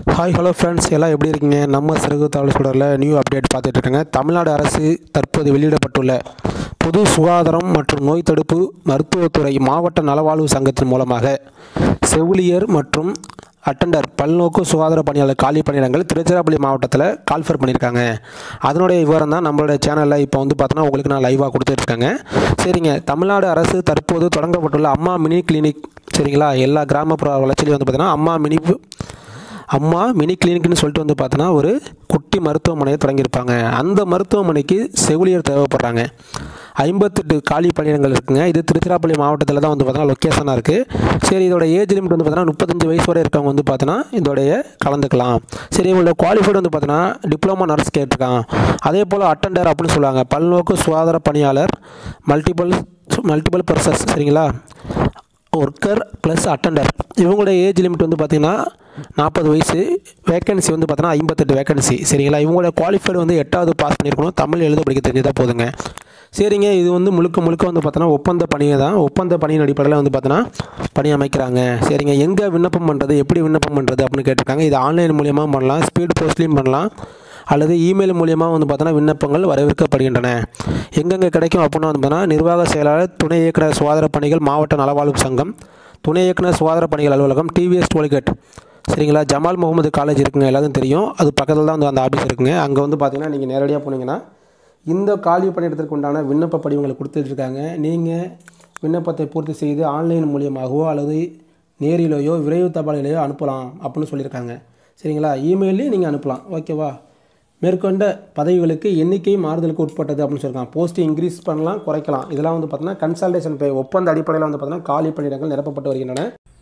hi hello friends எல்லாம் எப்படி இருக்கீங்க நம்ம சிறகு தகவல் சுடரில் நியூ அப்டேட் பார்த்துட்டு இருக்கேங்க தமிழ்நாடு அரசு தற்போது வெளியிடப்பட்டுள்ள பொது சுகாதாரம் மற்றும் நோய் தடுப்பு மருத்துவத்துறை மாவட்ட நலவாழ்வு சங்கத்தின் மூலமாக செவிலியர் மற்றும் அட்டண்டர் பல்நோக்கு சுகாதார பணியாளர் காலி பணியிடங்கள் திருச்சிராப்பள்ளி மாவட்டத்தில் கால்ஃபர் பண்ணியிருக்காங்க அதனுடைய விவரம் தான் நம்மளுடைய சேனலில் இப்போ வந்து பார்த்தோன்னா உங்களுக்கு நான் லைவாக கொடுத்துட்ருக்கேங்க சரிங்க தமிழ்நாடு அரசு தற்போது தொடங்கப்பட்டுள்ள அம்மா மினி கிளினிக் சரிங்களா எல்லா கிராமப்புற வளர்ச்சியிலையும் வந்து பார்த்தீங்கன்னா அம்மா மினி அம்மா மினி கிளினிக்னு சொல்லிட்டு வந்து பார்த்தோன்னா ஒரு குட்டி மருத்துவமனையை தொடங்கியிருப்பாங்க அந்த மருத்துவமனைக்கு செவிலியர் தேவைப்படுறாங்க ஐம்பத்தெட்டு காலி பணியிடங்கள் இருக்குங்க இது திருச்சிராப்பள்ளி மாவட்டத்தில் தான் வந்து பார்த்தோன்னா லொக்கேஷனாக இருக்குது சரி இதோட ஏஜ் லிமிட் வந்து பார்த்தோன்னா முப்பத்தஞ்சு வயசு வரை இருக்கவங்க வந்து பார்த்தோன்னா இதோடைய கலந்துக்கலாம் சரி இவங்களோட குவாலிஃபைடு வந்து பார்த்தோன்னா டிப்ளமோ நர்ஸ் கேட்டிருக்கான் அதே போல் அட்டண்டர் அப்படின்னு சொல்லுவாங்க பல்நோக்கு சுகாதார பணியாளர் மல்டிபிள் மல்டிபிள் பர்சஸ் சரிங்களா ஒர்க்கர் ப்ளஸ் அட்டண்டர் இவங்களோட ஏஜ் லிமிட் வந்து பார்த்திங்கன்னா நாற்பது வயசு வேகன்சி வந்து பார்த்தோன்னா ஐம்பத்தெட்டு வேகன்சி சரிங்களா இவங்களோட குவாலிஃபைடு வந்து எட்டாவது பாஸ் பண்ணியிருக்கணும் தமிழ் எழுத படிக்க தெரிஞ்சதாக போதுங்க சரிங்க இது வந்து முழுக்க முழுக்க வந்து பார்த்தோன்னா ஒப்பந்த பணியை தான் ஒப்பந்த பணியின் அடிப்படையில் வந்து பார்த்தோன்னா பணி அமைக்கிறாங்க சரிங்க எங்கே விண்ணப்பம் பண்ணுறது எப்படி விண்ணப்பம் பண்ணுறது அப்படின்னு கேட்டிருக்காங்க இது ஆன்லைன் மூலியமாக பண்ணலாம் ஸ்பீட் போஸ்ட்லேயும் பண்ணலாம் அல்லது இமெயில் மூலியமாக வந்து பார்த்தோன்னா விண்ணப்பங்கள் வரவேற்கப்படுகின்றன எங்கெங்கே கிடைக்கும் அப்படின்னா வந்து பார்த்தோன்னா நிர்வாக செயலாளர் துணை இயக்குனர் சுகாதார பணிகள் மாவட்ட நலவாழ்வு சங்கம் துணை இயக்குனர் சுகாதார பணிகள் அலுவலகம் டிவிஎஸ் டோல்கேட் சரிங்களா ஜமால் முகமது காலேஜ் இருக்குங்க எல்லாத்துக்கும் தெரியும் அது பக்கத்தில் தான் வந்து அந்த ஆஃபீஸ் இருக்குங்க அங்கே வந்து பார்த்தீங்கன்னா நீங்கள் நேரடியாக போனீங்கன்னா இந்த காலி பணியிடத்திற்கு உண்டான விண்ணப்ப படிவங்களை கொடுத்துட்ருக்காங்க நீங்கள் விண்ணப்பத்தை பூர்த்தி செய்து ஆன்லைன் மூலியமாகவோ அல்லது நேரிலேயோ விரைவு தபாலிலேயோ அனுப்பலாம் அப்படின்னு சொல்லியிருக்காங்க சரிங்களா இமெயிலையும் நீங்கள் அனுப்பலாம் ஓகேவா மேற்கொண்ட பதவிகளுக்கு எண்ணிக்கை மாறுதலுக்கு உட்பட்டது அப்படின்னு சொல்லியிருக்காங்க போஸ்ட் இன்க்ரீஸ் பண்ணலாம் குறைக்கலாம் இதெல்லாம் வந்து பார்த்தீங்கன்னா கன்சல்டேஷன் பே ஒப்பந்த அடிப்படையில் வந்து பார்த்தீங்கன்னா காலி பணியிடங்கள் நிரப்பப்பட்டு வருகின்றன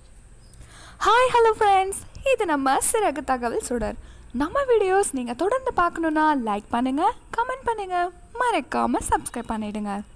ஹாய் ஹலோ ஃப்ரெண்ட்ஸ் இது நம்ம சிறகு தகவல் சுடர் நம்ம வீடியோஸ் நீங்கள் தொடர்ந்து பார்க்கணுன்னா லைக் பண்ணுங்கள் கமெண்ட் பண்ணுங்கள் மறக்காமல் சப்ஸ்கிரைப் பண்ணிடுங்க